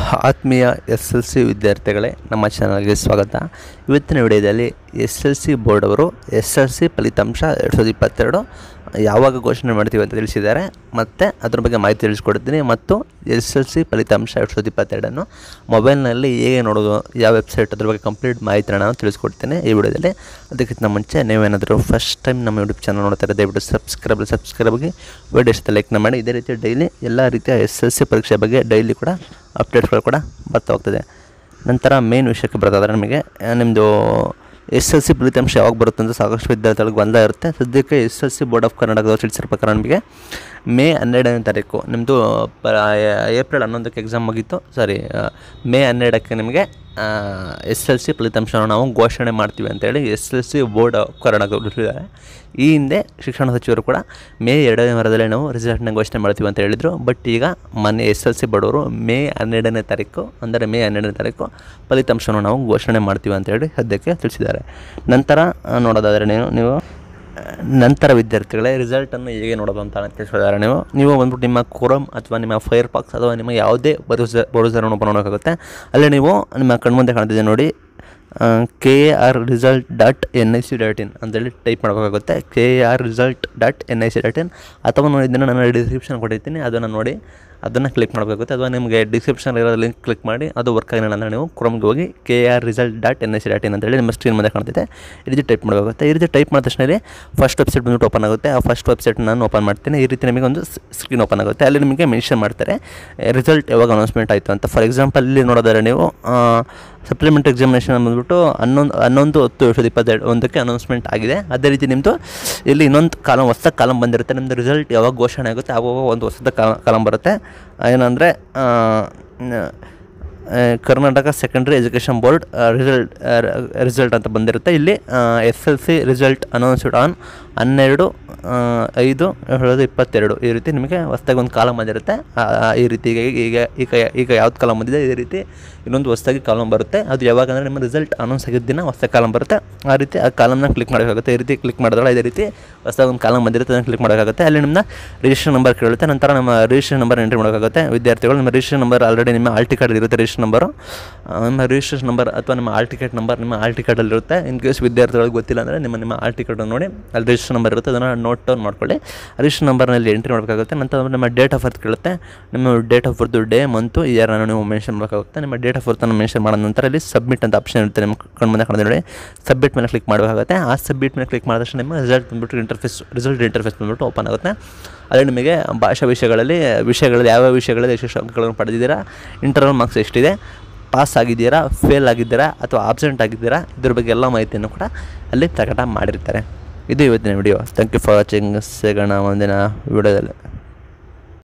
ಆತ್ಮೀಯ S L C ವಿದ್ಯಾರ್ಥಿಗಳೇ ನಮ್ಮ ಚಾನಲ್ಗೆ ಸ್ವಾಗತ ಇವತ್ತಿನ ವಿಡಿಯೋದಲ್ಲಿ ಎಸ್ ಎಲ್ ಸಿ ಬೋರ್ಡ್ ಅವರು ಎಸ್ ಎಲ್ ಸಿ ಫಲಿತಾಂಶ ಎರಡು ಸಾವಿರದ ಇಪ್ಪತ್ತೆರಡು ಯಾವಾಗ ಘೋಷಣೆ ಮಾಡ್ತೀವಿ ಅಂತ ತಿಳಿಸಿದ್ದಾರೆ ಮತ್ತು ಅದ್ರ ಬಗ್ಗೆ ಮಾಹಿತಿ ತಿಳಿಸ್ಕೊಡ್ತೀನಿ ಮತ್ತು ಎಸ್ ಎಲ್ ಸಿ ಫಲಿತಾಂಶ ಎರಡು ಸಾವಿರದ ಇಪ್ಪತ್ತೆರಡನ್ನು ಮೊಬೈಲ್ನಲ್ಲಿ ಹೇಗೆ ನೋಡೋದು ಯಾವ ವೆಬ್ಸೈಟ್ ಅದ್ರ ಬಗ್ಗೆ ಕಂಪ್ಲೀಟ್ ಮಾಹಿತಿನ ನಾನು ತಿಳಿಸ್ಕೊಡ್ತೀನಿ ಈ ವಿಡಿಯೋದಲ್ಲಿ ಅದಕ್ಕಿಂತ ಮುಂಚೆ ನೀವೇನಾದರೂ ಫಸ್ಟ್ ಟೈಮ್ ನಮ್ಮ ಯೂಟ್ಯೂಬ್ ಚಾನಲ್ ನೋಡ್ತಾರೆ ದಯವಿಟ್ಟು ಸಬ್ಸ್ಕ್ರೈಬ್ ಸಬ್ಸ್ಕ್ರೈಬ್ಗೆ ವಿಡಿಯೋ ಇಷ್ಟ ಲೈಕ್ನ ಮಾಡಿ ಇದೇ ರೀತಿ ಡೈಲಿ ಎಲ್ಲ ರೀತಿಯ ಎಸ್ ಎಲ್ ಸಿ ಪರೀಕ್ಷೆ ಬಗ್ಗೆ ಡೈಲಿ ಕೂಡ ಅಪ್ಡೇಟ್ಸ್ಗಳು ಕೂಡ ಬರ್ತಾ ಹೋಗ್ತದೆ ನಂತರ ಮೇನ್ ವಿಷಯಕ್ಕೆ ಬರ್ತದೆ ನಮಗೆ ನಿಮ್ಮದು ಎಸ್ ಎಲ್ ಸಿ ಫಲಿತಾಂಶ ಯಾವಾಗ ಬರುತ್ತೆ ಅಂತ ಸಾಕಷ್ಟು ವಿದ್ಯಾರ್ಥಿಗಳಿಗೆ ಗೊಂದಲ ಇರುತ್ತೆ ಸದ್ಯಕ್ಕೆ S L C board of ಕರ್ನಾಟಕದವ್ರು ತಿಳಿಸಿರೋ ಪ್ರಕಾರ ನಮಗೆ ಮೇ ಹನ್ನೆರಡನೇ ತಾರೀಕು ನಿಮ್ಮದು ಪ ಏಪ್ರಿಲ್ ಹನ್ನೊಂದಕ್ಕೆ ಎಕ್ಸಾಮ್ ಮುಗೀತು ಸಾರಿ ಮೇ ಹನ್ನೆರಡಕ್ಕೆ ನಿಮಗೆ ಎಸ್ ಎಲ್ ಸಿ ಫಲಿತಾಂಶವನ್ನು ನಾವು ಘೋಷಣೆ ಮಾಡ್ತೀವಿ ಅಂತೇಳಿ S L C board of ಕರ್ನಾಟಕದವ್ರು ತಿಳಿಸಿದ್ದಾರೆ ಈ ಹಿಂದೆ ಶಿಕ್ಷಣ ಸಚಿವರು ಕೂಡ ಮೇ ಎರಡನೇ ವಾರದಲ್ಲಿ ನಾವು ರಿಸಲ್ಟ್ನ ಘೋಷಣೆ ಮಾಡ್ತೀವಿ ಅಂತ ಹೇಳಿದರು ಬಟ್ ಈಗ ಮೊನ್ನೆ ಎಸ್ ಎಲ್ ಸಿ ಬಡವರು ಮೇ ಹನ್ನೆರಡನೇ ತಾರೀಕು ಅಂದರೆ ಮೇ ಹನ್ನೆರಡನೇ ತಾರೀಕು ಫಲಿತಾಂಶವನ್ನು ನಾವು ಘೋಷಣೆ ಮಾಡ್ತೀವಿ ಅಂತೇಳಿ ಸದ್ಯಕ್ಕೆ ತಿಳಿಸಿದ್ದಾರೆ ನಂತರ ಆ, ನೋಡೋದಾದರೆ ನೀವು ನೀವು ಆ, ನಂತರ ವಿದ್ಯಾರ್ಥಿಗಳೇ ರಿಸಲ್ಟನ್ನು ಹೇಗೆ ನೋಡೋದು ಅಂತ ತಿಳಿಸಿದ್ದಾರೆ ನೀವು ನೀವು ಬಂದ್ಬಿಟ್ಟು ನಿಮ್ಮ ಕ್ರೋಮ್ ಅಥವಾ ನಿಮ್ಮ ಫೈರ್ ಪಾಕ್ಸ್ ಅಥವಾ ನಿಮ್ಮ ಯಾವುದೇ ಬ್ರೌಸರ್ ಬ್ರೌಸರನ್ನು ಓಪನ್ ಮಾಡೋಕ್ಕಾಗುತ್ತೆ ಅಲ್ಲಿ ನೀವು ನಿಮ್ಮ ಕಣ್ಮುಂದೆ ಕಾಣ್ತಿದೆ ನೋಡಿ K A R result dot N I C dot in ಅಂತೇಳಿ ಟೈಪ್ ಮಾಡಬೇಕಾಗುತ್ತೆ K A R result dot N I C dot in ಅಥವಾ ನಾನು ಇದನ್ನು ನಾನು ಡಿಸ್ಕ್ರಿಪ್ಷನ್ ಕೊಟ್ಟಿರ್ತೀನಿ ಅದನ್ನು ನೋಡಿ ಅದನ್ನು ಕ್ಲಿಕ್ ಮಾಡಬೇಕಾಗುತ್ತೆ ಅಥವಾ ನಿಮಗೆ ಡಿಸ್ಕ್ರಿಪ್ಷನ್ ಇರೋ ಲಿಂಕ್ ಕ್ಲಿಕ್ ಮಾಡಿ ಅದು ವರ್ಕ್ ಆಗಿಲ್ಲ ಅಂದರೆ ನೀವು ಕ್ರೋಮ್ಗೆ ಹೋಗಿ K R result dot N I C dot in ಅಂತೇಳಿ ನಿಮ್ಮ ಸ್ಕ್ರೀನ್ ಮೇಲೆ ಕಾಣ್ತಿದೆ ಈ ರೀತಿ ಟೈಪ್ ಮಾಡಬೇಕಾಗುತ್ತೆ ಈ ರೀತಿ ಟೈಪ್ ಮಾಡಿದ ತಕ್ಷಣ ಫಸ್ಟ್ ವೆಬ್ಸೈಟ್ ಬಂದ್ಬಿಟ್ಟು ಓಪನ್ ಆಗುತ್ತೆ ಆ ಫಸ್ಟ್ ವೆಬ್ಸೈಟ್ ನಾನು ಓಪನ್ ಮಾಡ್ತೀನಿ ಈ ರೀತಿ ನಿಮಗೆ ಒಂದು ಸ್ಕ್ರೀನ್ ಓಪನ್ ಆಗುತ್ತೆ ಅಲ್ಲಿ ನಿಮಗೆ ಮೆನ್ಷನ್ ಮಾಡ್ತಾರೆ ರಿಸಲ್ಟ್ ಯಾವಾಗ ಅನೌನ್ಸ್ಮೆಂಟ್ ಆಯಿತು ಅಂತ ಫಾರ್ ಎಕ್ಸಾಂಪಲ್ ಇಲ್ಲಿ ನೋಡೋದಾದ್ರೆ ನೀವು ಸಪ್ಲಿಮೆಂಟ್ ಎಕ್ಸಾಮಿನೇಷನ್ ಬಂದ್ಬಿಟ್ಟು ಹನ್ನೊಂದು ಹನ್ನೊಂದು ಹತ್ತು ಎರಡು ಸಾವಿರದ ಇಪ್ಪತ್ತೆರಡು ಒಂದಕ್ಕೆ ಅನೌನ್ಸ್ಮೆಂಟ್ ಆಗಿದೆ ಅದೇ ರೀತಿ ನಿಮ್ಮದು ಇಲ್ಲಿ ಇನ್ನೊಂದು ಕಾಲಮ್ ಹೊಸ ಕಾಲಮ್ ಬಂದಿರುತ್ತೆ ನಿಮ್ಮದು ರಿಸಲ್ಟ್ ಯಾವಾಗ ಘೋಷಣೆ ಆಗುತ್ತೆ ಆವಾಗ ಒಂದು ಹೊಸದ ಕಾಲಮ್ ಬರುತ್ತೆ ಏನಂದರೆ Karnataka secondary education board result result ಅಂತ ಬಂದಿರುತ್ತೆ ಇಲ್ಲಿ S L C result announced on ಹನ್ನೆರಡು ಆ, ಐದು ಎರಡು ಸಾವಿರದ ಇಪ್ಪತ್ತೆರಡು ಈ ರೀತಿ ನಿಮಗೆ ಹೊಸ್ದಾಗಿ ಒಂದು ಕಾಲಮ್ ಬಂದಿರುತ್ತೆ ಆ, ಆ, ಈ ರೀತಿ ಈಗ ಈಗ ಈಗ ಈಗ ಯಾವ್ದು ಕಾಲಮ್ ಬಂದಿದೆ ಇದೇ ರೀತಿ ಇನ್ನೊಂದು ಹೊಸ್ದಾಗಿ ಕಾಲಮ್ ಬರುತ್ತೆ ಅದು ಯಾವಾಗ ಅಂದರೆ ನಿಮ್ಮ ರಿಸಲ್ಟ್ ಅನೌನ್ಸ್ ಆಗಿದ್ದ ದಿನ ಹೊಸ ಕಾಲಮ್ ಬರುತ್ತೆ ಆ ರೀತಿ ಆ ಕಾಲಮ್ನ ಕ್ಲಿಕ್ ಮಾಡಬೇಕಾಗುತ್ತೆ ಈ ರೀತಿ ಕ್ಲಿಕ್ ಮಾಡಿದ್ರೆ ಇದೇ ರೀತಿ ಹೊಸದಾಗಿ ಒಂದು ಕಾಲಮ್ ಬಂದಿರುತ್ತೆ ಅದನ್ನು ಕ್ಲಿಕ್ ಮಾಡಬೇಕಾಗುತ್ತೆ ಅಲ್ಲಿ ನಿಮ್ಮ ರಿಜಿಸ್ಟ್ರೇಷನ್ ನಂಬರ್ ಕೇಳುತ್ತೆ ನಂತರ ನಮ್ಮ ರಿಜಿಸ್ಟ್ರೇಷನ್ ನಂಬರ್ ಎಂಟ್ರಿ ಮಾಡಬೇಕಾಗುತ್ತೆ ವಿದ್ಯಾರ್ಥಿಗಳು ನಿಮ್ಮ ರಿಜಿಸ್ಟ್ರೇಷನ್ ನಂಬರ್ ಆಲ್ರೆಡಿ ನಿಮ್ಮ ಆಲ್ ಟಿಕೆಟ್ ಇರುತ್ತೆ ರಿಜಿಸ್ಟ್ರೇಷನ್ ನಂಬರು ನಿಮ್ಮ ರಿಜಿಸ್ಟ್ರೇಷನ್ ನಂಬರ್ ಅಥವಾ ನಿಮ್ಮ ಆಲ್ ಟಿಕೆಟ್ ನಂಬರ್ ನಿಮ್ಮ ಆಲ್ ಟಿಕೆಟಲ್ಲಿ ಇರುತ್ತೆ ಇನ್ ಕೇಸ್ ವಿದ್ಯಾರ್ಥಿಗಳಿಗೆ ಗೊತ್ತಿಲ್ಲ ಅಂದರೆ ನಿಮ್ಮ ನಿಮ್ಮ ಆಲ್ ಟಿಕೆಟ್ ನೋಡಿ ಅಲ್ಲಿ ರಿಜಿಸ್ಟ್ರೇಷನ್ ನಂಬರ್ ಇರುತ್ತೆ ಅದನ್ನು ನೋಟ್ ಡೌನ್ ಮಾಡ್ಕೊಳ್ಳಿ ರಿಜಿಸ್ಟ್ರೇಷನ್ ನಂಬರ್ನಲ್ಲಿ ಎಂಟ್ರಿ ಮಾಡಬೇಕಾಗುತ್ತೆ ನಂತರ ನಿಮ್ಮ ಡೇಟ್ ಆಫ್ ಬರ್ತ್ ಕೇಳುತ್ತೆ ನಿಮ್ಮ date of birth day month ಇಯರನ್ನು ನೀವು ಮೆನ್ಷನ್ ಮಾಡಬೇಕಾಗುತ್ತೆ ನಿಮ್ಮ ಡೇಟ್ ಆಫ್ ಬರ್ತನ್ನು ಮೆನ್ಷನ್ ಮಾಡಿದ ನಂತರ ಇಲ್ಲಿ ಸಬ್ಮಿಟ್ ಅಂತ ಆಪ್ಷನ್ ಇರುತ್ತೆ ನಿಮ್ಮ ಕಣ್ಮುಂದೆ ಕಾಣಿದೆ ನೋಡಿ ಸಬ್ಮಿಟ್ ಮೇಲೆ ಕ್ಲಿಕ್ ಮಾಡಬೇಕಾಗುತ್ತೆ ಆ ಸಬ್ಮಿಟ್ ಮೇಲೆ ಕ್ಲಿಕ್ ಮಾಡಿದ ತಕ್ಷಣ ನಿಮ್ಮ ರಿಸಲ್ಟ್ ಬಂದ್ಬಿಟ್ಟು ಇಂಟರ್ಫೇಸ್ ರಿಸಲ್ಟ್ ಇಂಟರ್ಫೇಸ್ ಬಂದ್ಬಿಟ್ಟು ಓಪನ್ ಆಗುತ್ತೆ ಅಲ್ಲಿ ನಿಮಗೆ ಭಾಷಾ ವಿಷಯಗಳಲ್ಲಿ ವಿಷಯಗಳಲ್ಲಿ ಯಾವ ವಿಷಯಗಳಲ್ಲಿ ಎಷ್ಟು ಅಂಕಗಳನ್ನು ಪಡೆದಿದ್ದೀರಾ ಇಂಟರ್ನಲ್ ಮಾರ್ಕ್ಸ್ ಎಷ್ಟಿದೆ ಪಾಸ್ ಆಗಿದ್ದೀರಾ ಫೇಲ್ ಆಗಿದ್ದೀರಾ ಅಥವಾ ಆಬ್ಸೆಂಟ್ ಆಗಿದ್ದೀರಾ ಇದ್ರ ಬಗ್ಗೆ ಎಲ್ಲ ಮಾಹಿತಿಯನ್ನು ಕೂಡ ಅಲ್ಲಿ ಪ್ರಕಟ ಮಾಡಿರ್ತಾರೆ ಇದು ಇವತ್ತಿನ video thank you for watching ಸಿಗೋಣ ಒಂದಿನ ವಿಡಿಯೋದಲ್ಲಿ